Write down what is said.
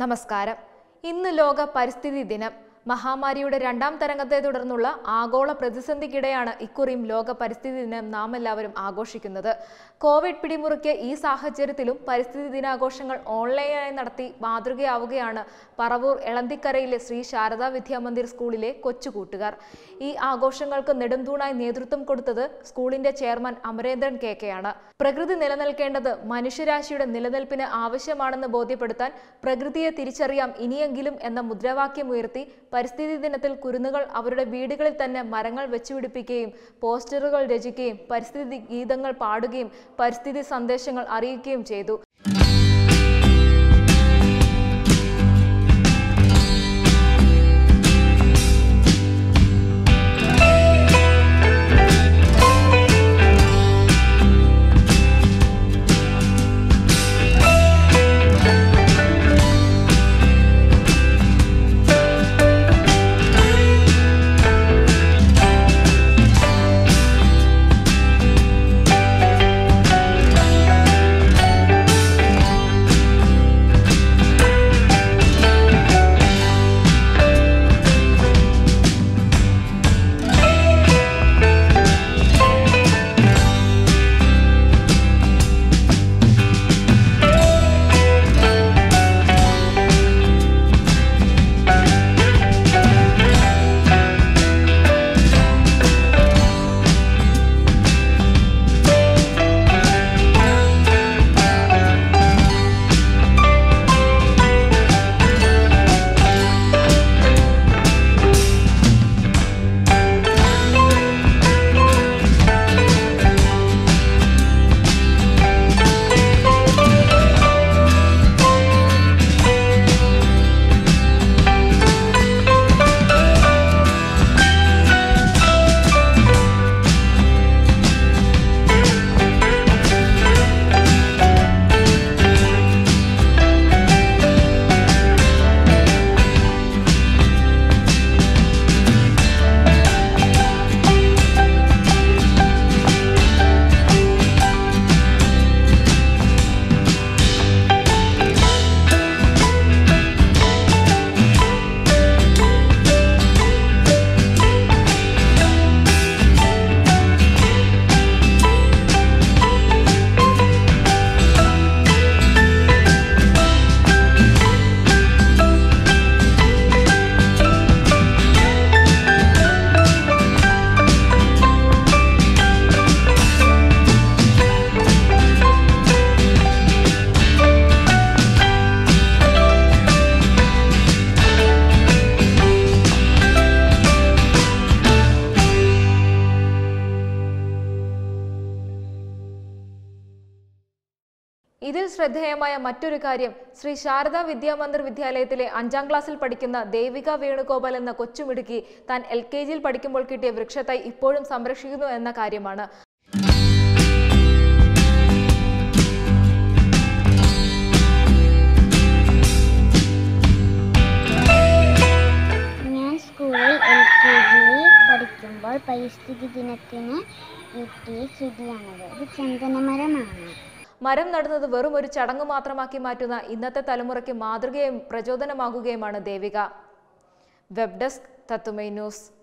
നമസ്കാരം ഇന്ന് ലോക പരിസ്ഥിതി ദിനം മഹാമാരിയുടെ രണ്ടാം തരംഗത്തെ തുടർന്നുള്ള ആഗോള പ്രതിസന്ധിക്കിടെയാണ് ഇക്കുറിയും ലോക പരിസ്ഥിതി ദിനം നാം എല്ലാവരും ആഘോഷിക്കുന്നത് കോവിഡ് പിടിമുറുക്കിയ ഈ സാഹചര്യത്തിലും പരിസ്ഥിതി ദിനാഘോഷങ്ങൾ ഓൺലൈനായി നടത്തി മാതൃകയാവുകയാണ് പറവൂർ എളന്തിക്കരയിലെ ശ്രീ ശാരദാ വിദ്യാമന്ദിർ സ്കൂളിലെ കൊച്ചുകൂട്ടുകാർ ഈ ആഘോഷങ്ങൾക്ക് നെടുംതൂണായി നേതൃത്വം കൊടുത്തത് സ്കൂളിന്റെ ചെയർമാൻ അമരേന്ദ്രൻ കെ കെയാണ് പ്രകൃതി നിലനിൽക്കേണ്ടത് മനുഷ്യരാശിയുടെ നിലനിൽപ്പിന് ആവശ്യമാണെന്ന് ബോധ്യപ്പെടുത്താൻ പ്രകൃതിയെ തിരിച്ചറിയാം ഇനിയെങ്കിലും എന്ന മുദ്രാവാക്യം ഉയർത്തി പരിസ്ഥിതി ദിനത്തിൽ കുരുന്നുകൾ അവരുടെ വീടുകളിൽ തന്നെ മരങ്ങൾ വെച്ചുപിടിപ്പിക്കുകയും പോസ്റ്ററുകൾ രചിക്കുകയും പരിസ്ഥിതി ഗീതങ്ങൾ പാടുകയും പരിസ്ഥിതി സന്ദേശങ്ങൾ അറിയിക്കുകയും ചെയ്തു ഇതിൽ ശ്രദ്ധേയമായ മറ്റൊരു കാര്യം ശ്രീ ശാരദാ വിദ്യാമന്ദിർ വിദ്യാലയത്തിലെ അഞ്ചാം ക്ലാസ്സിൽ പഠിക്കുന്ന ദേവിക വേണുഗോപാൽ എന്ന കൊച്ചുമിടുക്കി താൻ എൽ കെ ജിയിൽ പഠിക്കുമ്പോൾ കിട്ടിയ വൃക്ഷത്തൈ ഇപ്പോഴും സംരക്ഷിക്കുന്നു എന്ന കാര്യമാണ് ഞാൻ സ്കൂളിൽ എൽ കെ ജിയിൽ പഠിക്കുമ്പോൾ പരിസ്ഥിതി ദിനത്തിന് കിട്ടിയ ചെടിയാണത് ഇത് ചന്ദനമരമാണ് മരം നടുന്നത് വെറും ഒരു ചടങ്ങ് മാത്രമാക്കി മാറ്റുന്ന ഇന്നത്തെ തലമുറയ്ക്ക് മാതൃകയും പ്രചോദനമാകുകയുമാണ് ദേവിക വെബ് ഡെസ്ക് തത്തുമൈ ന്യൂസ്